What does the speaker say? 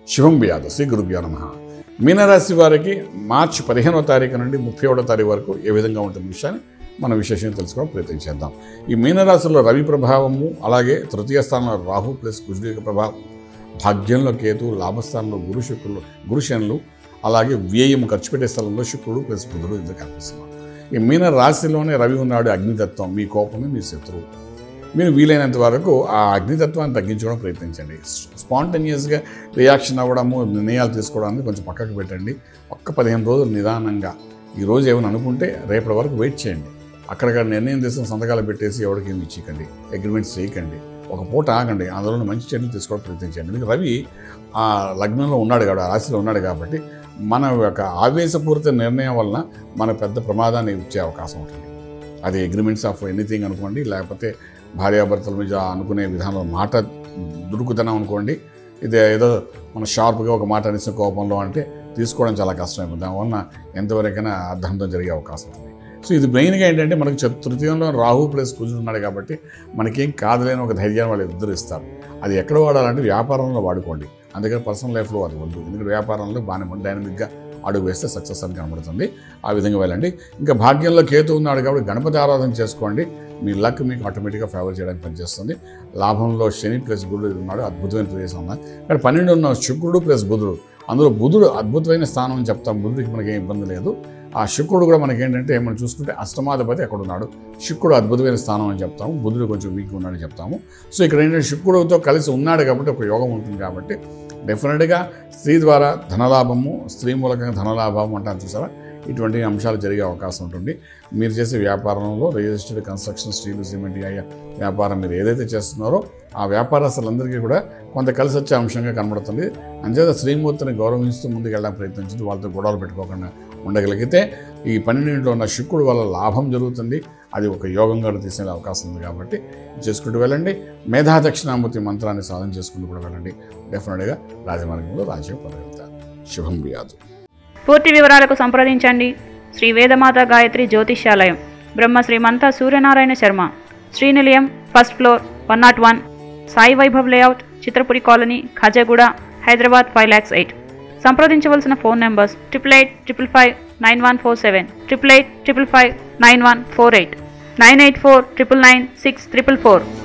శుభం బియాదు శ్రీ గురుభ్యో నమ మీనరాశి వారికి మార్చి పదిహేనవ తారీఖు నుండి ముప్పై ఒకటో తారీఖు వరకు ఏ విధంగా ఉంటుంది విషయాన్ని మనం విశేషంగా తెలుసుకోవడం ప్రయత్నం చేద్దాం ఈ మీనరాశిలో రవి ప్రభావము అలాగే తృతీయ స్థానంలో రాహు ప్లస్ కుజుడి యొక్క ప్రభావం భాగ్యంలో కేతు లాభస్థానంలో గురు శుక్రులు గురు శనులు అలాగే వ్యయం ఖర్చు పెట్టే స్థలంలో శుక్రుడు ప్లస్ బుధుడు ఇద్దరు కనిపిస్తున్నారు ఈ మీన రాశిలోనే రవి ఉన్నాడు అగ్నితత్వం మీ కోపమే మీ శత్రువు మీరు వీలైనంత వరకు ఆ అగ్నితత్వాన్ని తగ్గించుకోవడం ప్రయత్నించండి స్పాంటేనియస్గా రియాక్షన్ అవ్వడము నిర్ణయాలు తీసుకోవడానికి కొంచెం పక్కకు పెట్టండి ఒక్క పదిహేను రోజులు నిదానంగా ఈ రోజు ఏమైనా అనుకుంటే రేపటి వరకు వెయిట్ చేయండి అక్కడక్కడ నిర్ణయం తీసుకుని సంతకాలు పెట్టేసి ఎవరికి ఏమి ఇచ్చికండి అగ్రిమెంట్స్ చేయకండి ఒక పూట ఆగండి అందులో మంచి చర్యలు తీసుకోవడం ప్రయత్నించండి ఎందుకంటే రవి ఆ లగ్నంలో ఉన్నాడు కాబట్టి ఆ రాశిలో ఉన్నాడు కాబట్టి మన యొక్క ఆవేశపూరిత నిర్ణయం వలన మన పెద్ద ప్రమాదాన్ని ఇచ్చే అవకాశం ఉంటుంది అది అగ్రిమెంట్స్ ఆఫ్ ఎనీథింగ్ అనుకోండి లేకపోతే భార్యాభర్తల మీద అనుకునే విధానంలో మాట దురుకుతనం అనుకోండి ఇది ఏదో మన షార్ప్గా ఒక మాట అనేసిన కోపంలో అంటే తీసుకోవడం చాలా కష్టమైపోతుంది దానివల్ల ఎంతవరకైనా అర్ధాంతం జరిగే అవకాశం ఉంటుంది సో ఇది మెయిన్గా ఏంటంటే మనకు చతు- తృతీయంలో రాహు ప్లస్ కుజుడు ఉన్నాడు కాబట్టి మనకేం కాదులేని ఒక ధైర్యాన్ని వాళ్ళు ఇద్దరు ఇస్తారు అది ఎక్కడ వాడాలంటే వ్యాపారంలో వాడుకోండి అందుకని పర్సనల్ లైఫ్లో అది వద్దు ఎందుకంటే వ్యాపారంలో బాగానే డైనమిక్గా అడుగు వేస్తే సక్సెస్ అని కనబడుతుంది ఆ విధంగా వెళ్ళండి ఇంకా భాగ్యంలో కేతు ఉన్నాడు కాబట్టి గణపతి ఆరాధన చేసుకోండి మీ లక్ మీకు ఆటోమేటిక్గా ఫేవర్ చేయడానికి పనిచేస్తుంది లాభంలో శని ప్లస్ గురుడు ఉన్నాడు అద్భుతమైన ప్రదేశం ఉన్నాయి కానీ పన్నెండు ఉన్న శుక్రుడు ప్లస్ బుధుడు అందులో బుధుడు అద్భుతమైన స్థానం అని చెప్తాం బుధుడికి మనకి ఏం ఇబ్బంది లేదు ఆ శుక్రుడు కూడా మనకి ఏంటంటే మనం చూసుకుంటే అష్టమాధిపతి ఎక్కడ ఉన్నాడు శుక్రుడు అద్భుతమైన స్థానం అని చెప్తాము బుధుడు కొంచెం వీక్ ఉన్నాడని చెప్తాము సో ఇక్కడ ఏంటంటే శుక్రుడితో కలిసి ఉన్నాడు కాబట్టి ఒక యోగం ఉంటుంది కాబట్టి డెఫినెట్గా స్త్రీ ద్వారా ధనలాభము స్త్రీ మూలకంగా ధనలాభం అంటారు చూసారా ఇటువంటి అంశాలు జరిగే అవకాశం ఉంటుంది మీరు చేసే వ్యాపారంలో రిజిస్టర్డ్ కన్స్ట్రక్షన్ స్టీల్ సిమెంట్ అయ్యే వ్యాపారం మీరు ఏదైతే చేస్తున్నారో ఆ వ్యాపారస్తులందరికీ కూడా కొంత కలిసి వచ్చే అంశంగా కనబడుతుంది అంచేత శ్రీమూర్తిని గౌరవిస్తూ ముందుకు వెళ్ళడానికి ప్రయత్నించి వాళ్ళతో గొడవలు పెట్టుకోకుండా ఉండగలిగితే ఈ పన్నెండింటిలో ఉన్న శుక్రుడు వల్ల లాభం జరుగుతుంది అది ఒక యోగంగా తీసుకునే అవకాశం ఉంది కాబట్టి చేసుకుంటూ వెళ్ళండి మేధా దక్షిణామూర్తి మంత్రాన్ని సాధన చేసుకుంటూ కూడా వెళ్ళండి డెఫినెట్గా రాజమార్గంలో రాజ్యం పొందగలుగుతారు శుభం బియాదు పూర్తి వివరాలకు సంప్రదించండి Shri Vedamata Gayatri Jyotishyalayam Brahma Srimantha Suryanarayana Sharma Srinilayam first floor one nought one Sai Vaibhav layout Chitrapuri colony Khajaguda Hyderabad five lakhs eight సంప్రదించవలసిన phone numbers triple eight triple five nine one four seven triple eight triple five nine one four eight nine eight four triple nine six triple four